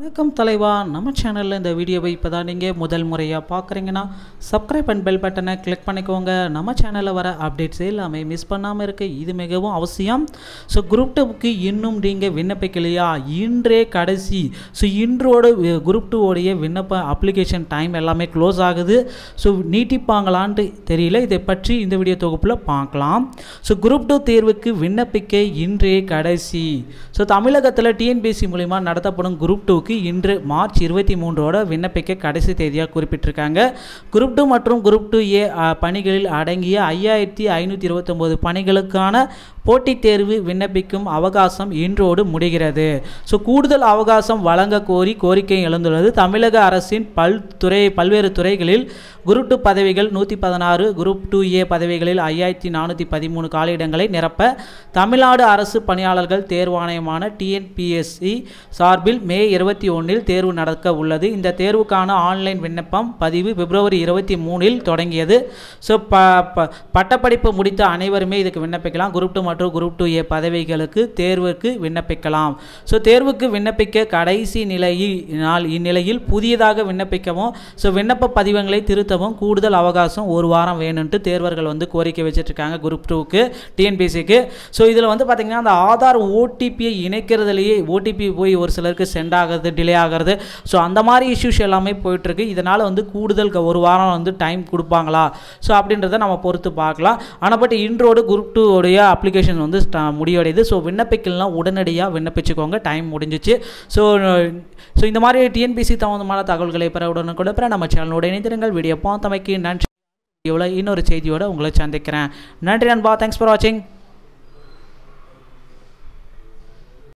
வணக்கம் தலைவா நம்ம சேனலில் இந்த வீடியோவை இப்போ தான் நீங்கள் முதல் முறையாக பார்க்குறீங்கன்னா சப்ஸ்கிரைப் அண்ட் பெல் பட்டனை கிளிக் பண்ணிக்கோங்க நம்ம சேனலில் வர அப்டேட்ஸ் எல்லாமே மிஸ் பண்ணாமல் இருக்க இது மிகவும் அவசியம் ஸோ குரூப் டூக்கு இன்னும் நீங்கள் விண்ணப்பிக்கலையா இன்றே கடைசி ஸோ இன்றோட குரூப் டூவோடைய விண்ணப்ப அப்ளிகேஷன் டைம் எல்லாமே க்ளோஸ் ஆகுது ஸோ நீட்டிப்பாங்களான்ட்டு தெரியல இதை பற்றி இந்த வீடியோ தொகுப்பில் பார்க்கலாம் ஸோ குரூப் டூ தேர்வுக்கு விண்ணப்பிக்க இன்றே கடைசி ஸோ தமிழகத்தில் டிஎன்பிஎஸ்சி மூலிமா நடத்தப்படும் குரூப் டூக்கு இன்று மார்ச் இருபத்தி மூன்றோட விண்ணப்பிக்க கடைசி தேதியாக குறிப்பிட்டிருக்காங்க குரூப் டூ மற்றும் குரூப் டூ ஏ பணிகளில் அடங்கிய ஐயாயிரத்தி ஐநூற்றி இருபத்தொம்போது பணிகளுக்கான போட்டித் தேர்வு விண்ணப்பிக்கும் அவகாசம் இன்றோடு முடிகிறது ஸோ கூடுதல் அவகாசம் வழங்க கோரி கோரிக்கை எழுந்துள்ளது தமிழக அரசின் பல்துறை பல்வேறு துறைகளில் குரூப் டூ பதவிகள் நூற்றி பதினாறு குரூப் டூ ஏ பதவிகளில் ஐயாயிரத்தி நானூற்றி பதிமூணு காலியிடங்களை நிரப்ப தமிழ்நாடு அரசு பணியாளர்கள் தேர்வாணையமான டிஎன்பிஎஸ்சி சார்பில் மே இருபத்தி ஒன்றில் தேர்வு நடக்க உள்ளது இந்த தேர்வுக்கான ஆன்லைன் விண்ணப்பம் பதிவு பிப்ரவரி இருபத்தி மூணில் தொடங்கியது ஸோ ப ப பட்டப்படிப்பு முடித்த அனைவருமே இதுக்கு விண்ணப்பிக்கலாம் குரூப் டூ மற்றும் குரூப் டூ ஏ பதவிகளுக்கு தேர்வுக்கு விண்ணப்பிக்கலாம் ஸோ தேர்வுக்கு விண்ணப்பிக்க கடைசி நிலையில் நாள் இந்நிலையில் புதியதாக விண்ணப்பிக்கவும் ஸோ விண்ணப்ப பதிவங்களை திருத்தவும் கூடுதல் அவகாசம் ஒரு வாரம் வேணும்ட்டு தேர்வர்கள் வந்து கோரிக்கை வச்சுட்ருக்காங்க குரூப் டூக்கு டிஎன்பிசிக்கு ஸோ இதில் வந்து பார்த்திங்கன்னா அந்த ஆதார் ஓடிபியை இணைக்கிறதுலையே ஓடிபி போய் ஒரு சிலருக்கு சென்ட் ஆகிறது டிலே ஆகிறது ஸோ அந்த மாதிரி இஷ்யூஸ் எல்லாமே போயிட்டுருக்கு இதனால் வந்து கூடுதல் க- ஒரு வாரம் வந்து டைம் கொடுப்பாங்களா ஸோ அப்படின்றத நம்ம பொறுத்து பார்க்கலாம் ஆனால் பட் இன்றோடு குரூப் டூ உடைய அப்ளிகேஷன் வந்து ஸ்ட- முடிவடையுது ஸோ விண்ணப்பிக்கலாம் உடனடியாக விண்ணப்பிச்சுக்கோங்க டைம் முடிஞ்சிச்சு ஸோ ஸோ இந்த மாதிரி டிஎன்பிசி சம்மந்தமான தகவல்களை பெற உடனுக்குடன் பெற நம்ம சேனலோட இணைந்திருங்கள் வீடியோ பார்த்தமைக்கு நன்றி வீடியோவில் இன்னொரு செய்தியோட உங்களை சந்திக்கிறேன் நன்றி நண்பா தேங்க்ஸ் ஃபார் வாட்சிங்